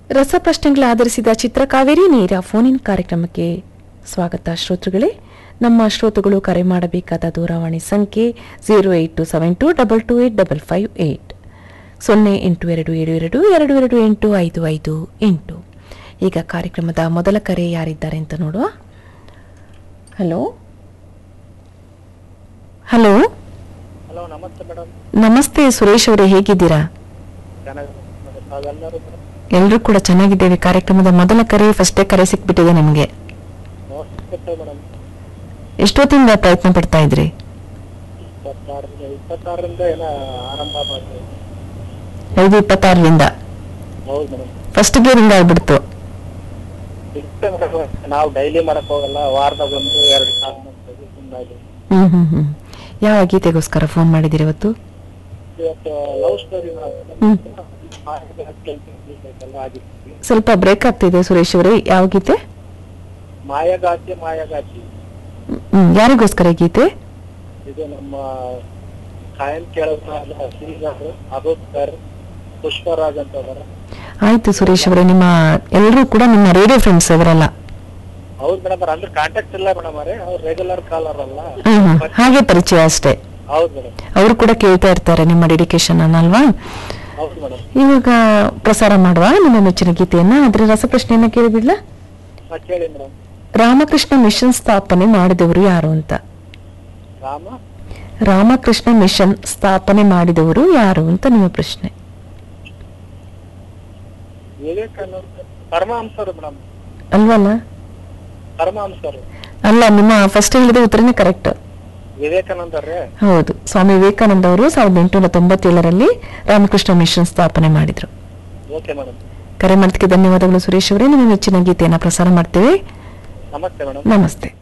ರಸಪ್ರಶ್ನೆಗಳ ಆಧರಿಸಿದ ಚಿತ್ರಕಾವೇರಿ ನೇರ phone in ಕಾರ್ಯಕ್ರಮಕ್ಕೆ ಸ್ವಾಗತ ಶ್ರೋತೃಗಳೇ ನಮ್ಮ ಶ್ರೋತೃಗಳು ಕರೆ ಮಾಡಬೇಕಾದ ದೂರವಾಣಿ ಸಂಖ್ಯೆ zero eight two seven two double two eight double five eight ಸೊನ್ನೆ ಎಂಟು ಎರಡು ಏಳು ಎರಡು ಎರಡು ಎರಡು ಎಂಟು ಐದು ಐದು ಎಂಟು ಈಗ ಕಾರ್ಯಕ್ರಮದ ಮೊದಲ ಕರೆ ಯಾರಿದ್ದಾರೆ ಅಂತ ನೋಡುವ ಹಲೋ ಹಲೋ ಹಲೋ ನಮಸ್ತೆ ಮೇಡಮ್ ನಮಸ್ತೆ ಸುರೇಶ್ ಅವರೇ ಹೇಗಿದ್ದೀರಾ ಚೆನ್ನಾಗಿ ತಾವೆಲ್ಲರೂ ಎಲ್ಲರೂ ಕೂಡ ಚೆನ್ನಾಗಿದ್ದೇವೆ ಕಾರ್ಯಕ್ರಮದ ಮೊದಲ ಕರೆ ಫಸ್ಟೇ ಕರೆ ಸಿಕ್ಬಿಟ್ಟಿದೆ ನಿಮಗೆ ನಮಸ್ತೆ ಮೇಡಮ್ ಎಷ್ಟೊತ್ತಿಂದ ಪ್ರಯತ್ನ ಪಡ್ತಾ ಇದ್ರಿ ಇಪ್ಪತ್ತಾರರಿಂದ ಇಪ್ಪತ್ತಾರರಿಂದ ಏನೋ ಆರಂಭ ಮಾಡಿದ್ವಿ ಐದು ಇಪ್ಪತ್ತಾರರಿಂದ ಹೌದು ಮೇಡಮ್ ಫಸ್ಟ್ ಗೇರಿಂದ ಆಗ್ಬಿಡ್ತು ಇಷ್ಟೇ ಮೇಡಮ್ ನಾವು ಡೈಲಿ ಮಾಡಕ್ ಹೋಗಲ್ಲ ವಾರದಾಗ ಒಂದು ಎರಡು ಕಾಲ ಸುಮ್ಮನಾಗಿ ಹ್ಮ್ ಹ್ಮ್ ಹ್ಮ್ ಯಾವ ಗೀತೆಗೋಸ್ಕರ ಫೋನ್ ಮಾಡಿದಿರಿ ಇವತ್ತು ಇವತ್ತು ಲವ್ ಸ್ಟೋರಿ ಹ್ಮ್. ಎಲ್ಲ ಆಗಿತ್ತು ಸ್ವಲ್ಪ ಬ್ರೇಕ್ ಆಗ್ತಿದೆ ಸುರೇಶ್ ಅವರೇ ಯಾವ ಗೀತೆ ಮಾಯಗಾತಿ ಮಾಯಗಾತಿ ಹ್ಮ್ ಯಾರಿಗೋಸ್ಕರ ಈ ಗೀತೆ ಇದು ನಮ್ಮ ಕಾಯಂ ಕೇಳೋದ್ರ ಶ್ರೀಗಾರು ಅರೂಪ್ ಸರ್ ಪುಷ್ಪರಾಜ್ ಅಂತ ಅವರ ಆಯ್ತು ಸುರೇಶ್ ಅವರೇ ನಿಮ್ಮ ಎಲ್ಲರೂ ಕೂಡ ನಿಮ್ಮ ರೇಡಿಯೋ ಫ್ರೆಂಡ್ಸ್ ಅವರೆಲ್ಲ ಹೌದು ಮೇಡಮ್ ಅಂದ್ರೆ ಕಾಂಟ್ಯಾಕ್ಟ್ ಇಲ್ಲ ಮೇಡಮ್ ಅವರೇ ಅವ್ರು ರೆಗ್ಯುಲರ್ ಕಾಲರ್ ಅಲ್ಲ ಹ್ಮ್ ಹ್ಮ್ ಹಾಗೆ ಪರಿಚಯ ಅಷ್ಟೇ ಹೌದು ಮೇಡಮ್ ಅವರು ಕೂಡ ಕೇಳ್ತಾ ಇರ್ತಾರೆ ನಿಮ್ಮ ಡೆಡಿಕೇಶನ್ ಅನ್ನಲ್ವಾ ಹೌದು ಮೇಡಮ್ ಇವಾಗ ಪ್ರಸಾರ ಮಾಡುವ ನಿಮ್ಮ ಮೆಚ್ಚಿನ ಗೀತೆಯನ್ನ ಅದ್ರ ರಸಪ್ರಶ್ನೆಯನ್ನ ಕೇಳಿಬಿಡ್ಲಾ ಮತ್ತೆ ಹೇಳಿ ಮೇಡಮ್ ರಾಮಕೃಷ್ಣ ಮಿಷನ್ ಸ್ಥಾಪನೆ ಮಾಡಿದವರು ಯಾರು ಅಂತ ರಾಮ ರಾಮಕೃಷ್ಣ ಮಿಷನ್ ಸ್ಥಾಪನೆ ಮಾಡಿದವರು ಯಾರು ಅಂತ ನಿಮ್ಮ ಪ್ರಶ್ನೆ ವಿವೇಕಾನಂದ ಪರಮಹಂಸರು ಮೇಡಮ್ ಅಲ್ವಲ್ಲ ಪರಮಹಂಸರು ಅಲ್ಲ ನಿಮ್ಮ ಫಸ್ಟ್ ಹೇಳಿದ ಉತ್ತರನೇ ಕರೆಕ್ಟ್ ವಿವೇಕಾನಂದರೇ ಹೌದು ಸ್ವಾಮಿ ವಿವೇಕಾನಂದ ಅವರು ಸಾವಿರದ ಎಂಟುನೂರ ತೊಂಬತ್ತೇಳರಲ್ಲಿ ರಾಮಕೃಷ್ಣ ಮಿಷನ್ ಸ್ಥಾಪನೆ ಮಾಡಿದ್ರು ಓಕೆ ಮೇಡಮ್ ಕರೆ ಮಾಡೋದಕ್ಕೆ ಧನ್ಯವಾದಗಳು ಸುರೇಶ್ ಅವರೇ ನಿಮ್ಮ ಮೆಚ್ಚಿನ ಗೀತೆಯನ್ನ ಪ್ರಸಾರ ಮಾಡ್ತೇವೆ ನಮಸ್ತೆ ಮೇಡಮ್ ನಮಸ್ತೆ